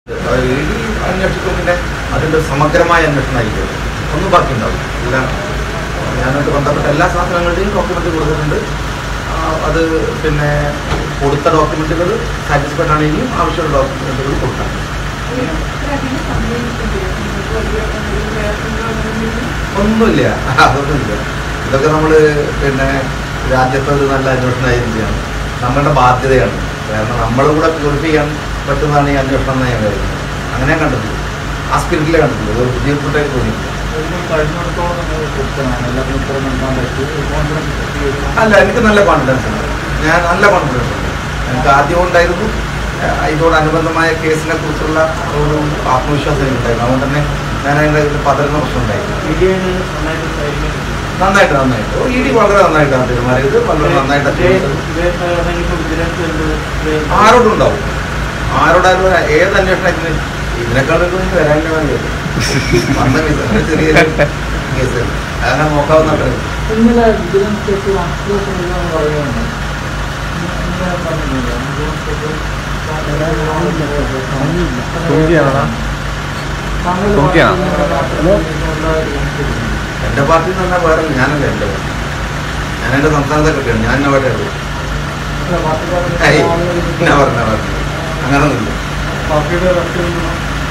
അത് ഈ അന്വേഷിക്കും പിന്നെ അതിൻ്റെ സമഗ്രമായ അന്വേഷണമായിരിക്കും ഒന്നും ബാക്കി ഉണ്ടാവും എല്ലാം ഞാനായിട്ട് ബന്ധപ്പെട്ട എല്ലാ സാധനങ്ങളുടെയും ഡോക്യുമെൻ്റ് കൊടുത്തിട്ടുണ്ട് ആ, അത് പിന്നെ കൊടുത്ത ഡോക്യുമെൻറ്റുകൾ സാറ്റിസ്ഫൈഡ് ആണെങ്കിലും ആവശ്യമുള്ള ഡോക്യുമെൻറ്റുകൾ കൊടുക്കാം ഒന്നുമില്ല അതൊന്നുമില്ല ഇതൊക്കെ നമ്മൾ പിന്നെ രാജ്യത്തെ ഒരു നല്ല അന്വേഷണമായിരിക്കുകയാണ് നമ്മളുടെ ബാധ്യതയാണ് കാരണം നമ്മളും കൂടെ പ്യൂരിഫൈ ചെയ്യാൻ പറ്റുന്നതാണ് ഈ അന്വേഷണം എന്ന് ഞാൻ കരുതുന്നത് അങ്ങനെ ഞാൻ കണ്ടിട്ടുള്ളൂ ആ സ്പിരിറ്റിലെ കണ്ടിട്ടുള്ളൂ ഒരു ബുദ്ധിമുട്ടായി തോന്നിയിട്ടില്ല കഴിഞ്ഞിടത്തോളം നമ്മൾ കൊടുക്കണം എല്ലാത്തിനും ഉത്തരം നൽകാൻ പറ്റും കോൺഫിഡൻസ് അല്ല എനിക്ക് നല്ല കോൺഫിഡൻസ് ഉണ്ട് ഞാൻ നല്ല കോൺഫിഡൻസ് ഉണ്ട് എനിക്ക് ആദ്യം ഉണ്ടായിരുന്നു ഏഹ് ഇതോടനുബന്ധമായ കേസിനെ കുറിച്ചുള്ള ഒരു ആത്മവിശ്വാസം എനിക്കുണ്ടായിരുന്നു അതുകൊണ്ട് തന്നെ ഞാൻ അതിൻ്റെ ഇതിൽ പതറുന്ന പ്രശ്നം ഉണ്ടായിരുന്നു മീഡിയയിൽ നന്നായിട്ട് സൈനിക നന്നായിട്ട് നന്നായിട്ട് ഓ, ഇ ഡി വളരെ നന്നായിട്ടാണ് പെരുമാറിയത് വളരെ നന്നായിട്ട് അന്വേഷിച്ചത്. വിജിലൻസ് ഉണ്ട് ആരോടും ഉണ്ടാവും ആരോടായാലും ഒരു- ഏത് അന്വേഷണത്തിന് ഇതിനേക്കാളൊക്കെ എനിക്ക് വരാനില്ല വേണ്ടത് വന്ന കേസ് ഒരു ചെറിയ കേസ് അങ്ങനെ നോക്കാവുന്ന അത്രയും ഇന്നലെ വിജിലൻസ് കേസ് വാസ്തവം പറയുന്നുണ്ട് ഇന്നലെ പറഞ്ഞില്ല വിജിലൻസ് കേസ് തുമ്പിയാണോ? താങ്കൾ തുമ്പിയാണോ? എൻ്റെ പാർട്ടി എന്ന് പറഞ്ഞാൽ വേറെ ഞാനല്ല എൻ്റെ പാർട്ടി ഞാൻ എൻ്റെ സംസ്ഥാനത്തെ കിട്ടിയാണ് ഞാൻ അവിടെ ഉള്ളൂ ഏയ് ഞാൻ പറഞ്ഞ പാർട്ടി അങ്ങനൊന്നുമില്ല പാർട്ടിയുടെ രാഷ്ട്രീയം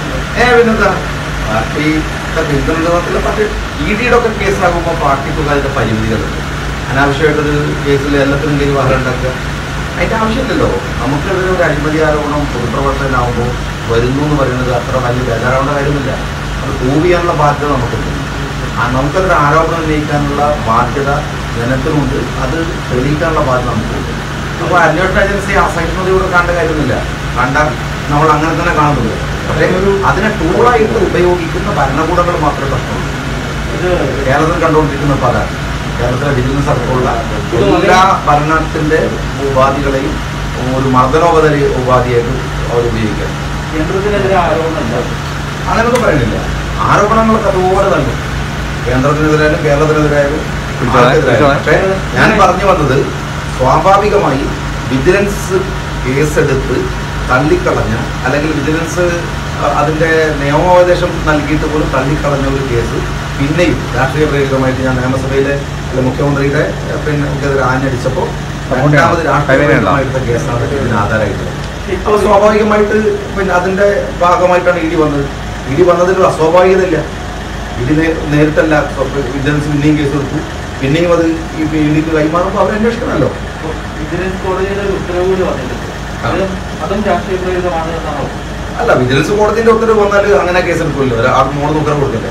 ഏ പിന്നെന്താ പാർട്ടി പിന്തുണത്തിലെ പാർട്ടി ഇ ഡിയുടെ ഒക്കെ കേസാകുമ്പോൾ പാർട്ടിക്കൊക്കെ അതിൻ്റെ പരിമിതികളുണ്ട് അനാവശ്യമായിട്ടൊരു കേസിൽ എല്ലാത്തിനും കയറി വഹ ഉണ്ടാക്കുക അതിൻ്റെ ആവശ്യമില്ലല്ലോ നമുക്കെതിരെ ഒരു അഴിമതി ആരോപണം പൊതുപ്രവർത്തകനാകുമ്പോൾ വരുന്നു എന്ന് പറയുന്നത് അത്ര വലിയ ബേജാറാവേണ്ട കാര്യമില്ല അത് പ്രൂവ് ചെയ്യാനുള്ള ബാധ്യത നമുക്കുണ്ട് ആ നമുക്കതൊരു ആരോപണം ഉന്നയിക്കാനുള്ള ബാധ്യത ജനത്തിനുണ്ട് അത് തെളിയിക്കാനുള്ള ബാധ്യത നമുക്കുണ്ട് അപ്പോൾ അന്വേഷണ ഏജൻസി അസഹിഷ്ണുതയോടെ കാണേണ്ട കാര്യമൊന്നുമില്ല കണ്ട നമ്മൾ അങ്ങനെ തന്നെ കാണുന്നുള്ളൂ പക്ഷേ അതിനെ ടൂളായിട്ട് ഉപയോഗിക്കുന്ന ഭരണകൂടങ്ങൾ മാത്രമേ പ്രശ്നമുള്ളൂ ഇത് കേരളത്തിൽ കണ്ടുകൊണ്ടിരിക്കുന്ന പല കേരളത്തിലെ വിജിലൻസ് അടക്കമുള്ള എല്ലാ ഭരണത്തിന്റെ ഉപാധികളെയും ഒരു മർദ്ദനോപതരി ഉപാധിയായിട്ട് അവർ ഉപയോഗിക്കുക കേന്ദ്രത്തിനെതിരെ ആരോപണമില്ല അങ്ങനൊന്നും പറയുന്നില്ല ആരോപണങ്ങളൊക്കെ അതുപോലെ തന്നെ കേന്ദ്രത്തിനെതിരായാലും കേരളത്തിനെതിരായാലും ആർക്കെതിരായാലും. പക്ഷേ ഞാൻ പറഞ്ഞു വന്നത് സ്വാഭാവികമായി വിജിലൻസ് കേസെടുത്ത് തള്ളിക്കളഞ്ഞ അല്ലെങ്കിൽ വിജിലൻസ് അഹ്, അതിന്റെ നിയമോപദേശം നൽകിയിട്ട് പോലും തള്ളിക്കളഞ്ഞ ഒരു കേസ് പിന്നെയും രാഷ്ട്രീയ പ്രേരിതമായിട്ട് ഞാൻ നിയമസഭയിലെ അല്ല, മുഖ്യമന്ത്രിയുടെ അഹ്, പിന്നെ എതിരെ ആഞ്ഞടിച്ചപ്പോൾ രണ്ടാമത് രാഷ്ട്രീയ പ്രേരിതമായിട്ടുള്ള കേസാണ് ഇതിന് ആധാരമായിട്ടുള്ളത് അപ്പോൾ സ്വാഭാവികമായിട്ട് പിന്നെ അതിന്റെ ഭാഗമായിട്ടാണ് ഇടി വന്നത് ഇടി വന്നതിൽ ഒരു അസ്വാഭാവികതയില്ല ഇടി നേ- നേരിട്ടല്ല വിജിലൻസ് പിന്നെയും കേസ് എടുത്തു പിന്നെയും അത് ഈ ഇടിക്ക് കൈമാറുമ്പോൾ അവർ അന്വേഷിക്കണമല്ലോ വിജിലൻസ് കോടതിയുടെ ഒരു ഉത്തരവ് കൂടി വന്നിട്ടുണ്ട് അത് അതും രാഷ്ട്രീയ പ്രേരിതമാണ് എന്നാണോ അല്ല വിജിലൻസ് കോടതിന്റെ ഉത്തരവ് വന്നാൽ അങ്ങനെ കേസ് എടുക്കില്ല ഒരു ആൾ മോളിൽ ഉത്തരവ് കൊടുക്കില്ലേ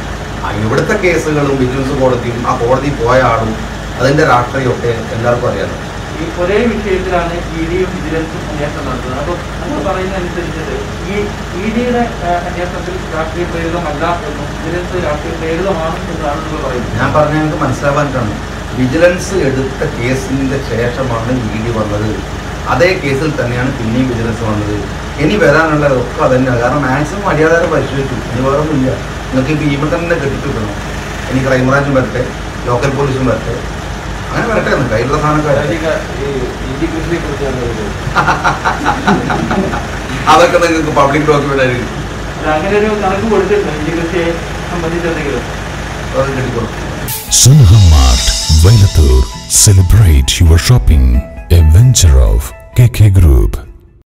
ആ ഇവിടുത്തെ കേസുകളും വിജിലൻസ് കോടതിയും ആ കോടതി പോയ ആളും അതിന്റെ രാഷ്ട്രീയമൊക്കെ എല്ലാവർക്കും അറിയാലോ ഈ ഒരേ വിഷയത്തിലാണ് ഇ ഡിയും വിജിലൻസും അന്വേഷണം നടത്തുന്നത് അപ്പോൾ നമ്മൾ പറയുന്ന അനുസരിച്ചിട്ട് ഈ ഇ ഡിയുടെ അന്വേഷണത്തിൽ രാഷ്ട്രീയ പ്രേരിതമല്ല എന്നും വിജിലൻസ് രാഷ്ട്രീയ പ്രേരിതമാണ് എന്നാണ് നിങ്ങൾ പറയുന്നത് ഞാൻ പറഞ്ഞ ഞങ്ങൾക്ക് മനസ്സിലാവാനാണ് വിജിലൻസ് എടുത്ത കേസിന്റെ ശേഷമാണ് ഇ ഡി വന്നത് അതേ കേസിൽ തന്നെയാണ് പിന്നെയും വിജിലൻസ് വന്നത് ഇനി വരാനുള്ളതൊക്കെ അതന്നെയാണ് കാരണം മാക്സിമം മര്യാദ പരിശോധിച്ചു ഇനി വേറെ ഒന്നുമില്ല നിങ്ങൾക്ക് ഇപ്പോൾ ഇവിടെ തന്നെ കെട്ടിട്ടുണ്ടോ ഇനി ക്രൈംബ്രാഞ്ചും വരട്ടെ ലോക്കൽ പോലീസും വരട്ടെ അങ്ങനെ വരട്ടെ എന്ന് കയ്യിലുള്ള സാധനമൊക്കെ വരട്ടെ അതൊക്കെ നിങ്ങൾക്ക് പബ്ലിക് ഡോക്യുമെന്റ് ആയിരിക്കും അങ്ങനെ ഒരു കണക്ക് കൊടുത്തിട്ടുണ്ട് ഇന്ത്യ കൃഷിയെ സംബന്ധിച്ചെന്തെങ്കിലും അത് കിട്ടിക്കോളും Sunham Mart, Velatur. Celebrate your shopping. A venture of KK Group.